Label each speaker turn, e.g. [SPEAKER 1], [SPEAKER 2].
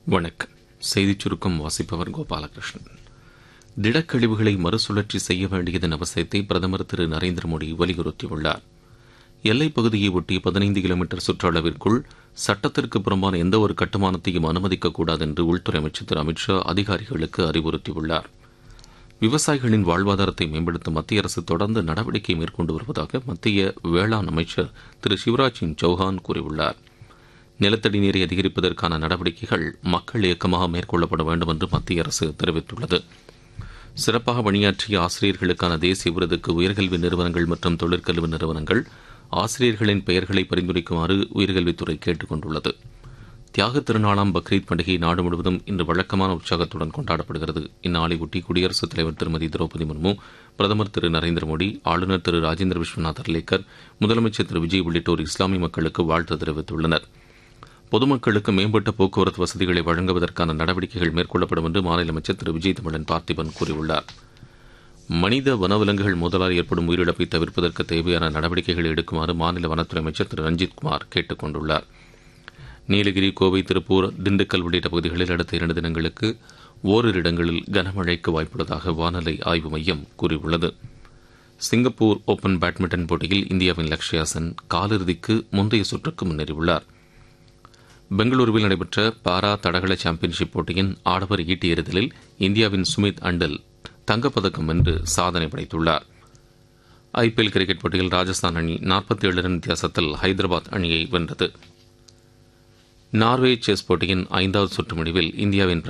[SPEAKER 1] வணக்கம் செய்திச் சுருக்கம் வாசிப்பவர் கோபாலகிருஷ்ணன் திடக்கழிவுகளை மறுசுழற்சி செய்ய வேண்டியதன் அவசியத்தை பிரதமர் திரு நரேந்திர மோடி வலியுறுத்தியுள்ளார் எல்லைப் பகுதியை ஒட்டி பதினைந்து கிலோமீட்டர் சுற்றளவிற்குள் சட்டத்திற்கு புறம்பான எந்த ஒரு கட்டுமானத்தையும் அனுமதிக்கக்கூடாது என்று உள்துறை அமைச்சர் திரு அமித்ஷா அதிகாரிகளுக்கு அறிவுறுத்தியுள்ளார் விவசாயிகளின் வாழ்வாதாரத்தை மேம்படுத்த மத்திய அரசு தொடர்ந்து நடவடிக்கை மேற்கொண்டு வருவதாக மத்திய வேளாண் அமைச்சர் திரு சிவராஜ் சிங் சௌஹான் கூறியுள்ளார் நிலத்தடி நீரை அதிகரிப்பதற்கான நடவடிக்கைகள் மக்கள் இயக்கமாக மேற்கொள்ளப்பட வேண்டும் என்று மத்திய அரசு தெரிவித்துள்ளது சிறப்பாக பணியாற்றிய ஆசிரியர்களுக்கான தேசிய விருதுக்கு உயர்கல்வி நிறுவனங்கள் மற்றும் தொழிற்கல்வி நிறுவனங்கள் ஆசிரியர்களின் பெயர்களை பரிந்துரைக்குமாறு உயர்கல்வித்துறை கேட்டுக் கொண்டுள்ளது தியாக திருநாளாம் பக்ரீத் பண்டிகை நாடு முழுவதும் இன்று வழக்கமான உற்சாகத்துடன் கொண்டாடப்படுகிறது இந்நாளையொட்டி குடியரசுத் தலைவர் திருமதி திரௌபதி முர்மு பிரதமர் திரு நரேந்திர மோடி ஆளுநர் திரு ராஜேந்திர விஸ்வநாத் அர்லேக்கர் முதலமைச்சர் திரு விஜய் உள்ளிட்டோர் இஸ்லாமிய மக்களுக்கு வாழ்த்து தெரிவித்துள்ளனர் பொதுமக்களுக்கு மேம்பட்ட போக்குவரத்து வசதிகளை வழங்குவதற்கான நடவடிக்கைகள் மேற்கொள்ளப்படும் என்று மாநில அமைச்சர் திரு விஜய் தமிழன் பார்த்திபன் கூறியுள்ளார் மனித வனவிலங்குகள் மோதலால் ஏற்படும் உயிரிழப்பை தவிர்ப்பதற்கு தேவையான நடவடிக்கைகளை எடுக்குமாறு மாநில வனத்துறை அமைச்சர் திரு ரஞ்சித் குமார் கேட்டுக் கொண்டுள்ளார் நீலகிரி கோவை திருப்பூர் திண்டுக்கல் உள்ளிட்ட பகுதிகளில் அடுத்த இரண்டு தினங்களுக்கு ஓரிரு இடங்களில் கனமழைக்கு வாய்ப்புள்ளதாக வானிலை ஆய்வு மையம் கூறியுள்ளது சிங்கப்பூர் ஓபன் பேட்மிண்டன் போட்டியில் இந்தியாவின் லக்ஷ்யா சென் காலிறுதிக்கு முந்தைய சுற்றுக்கு முன்னேறியுள்ளார் பெங்களூருவில் நடைபெற்ற பாரா தடகள சாம்பியன்ஷிப் போட்டியின் ஆடவர் ஈட்டி எறிதலில் இந்தியாவின் சுமித் அண்டல் தங்கப்பதக்கம் வென்று சாதனை படைத்துள்ளார் ஐபிஎல் கிரிக்கெட் போட்டியில் ராஜஸ்தான் அணி நாற்பத்தி ஏழு ரன் வித்தியாசத்தில் ஹைதராபாத் அணியை வென்றது நார்வே செஸ் போட்டியின் ஐந்தாவது சுற்று முடிவில் இந்தியாவின்